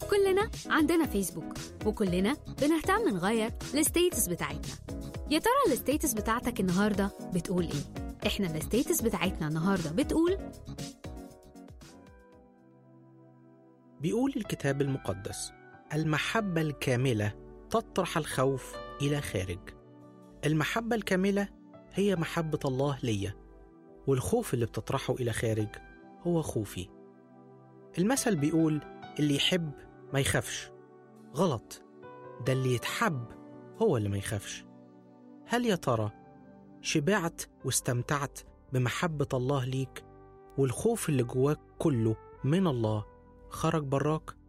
كلنا عندنا فيسبوك وكلنا بنهتم نغير الستيتس بتاعتنا يا ترى الستيتس بتاعتك النهارده بتقول ايه احنا الستيتس بتاعتنا النهارده بتقول بيقول الكتاب المقدس المحبة الكاملة تطرح الخوف إلى خارج المحبة الكاملة هي محبة الله ليا والخوف اللي بتطرحه إلى خارج هو خوفي المثل بيقول اللي يحب ما يخافش غلط ده اللي يتحب هو اللي ما يخافش هل يا ترى شبعت واستمتعت بمحبة الله ليك والخوف اللي جواك كله من الله خرج براك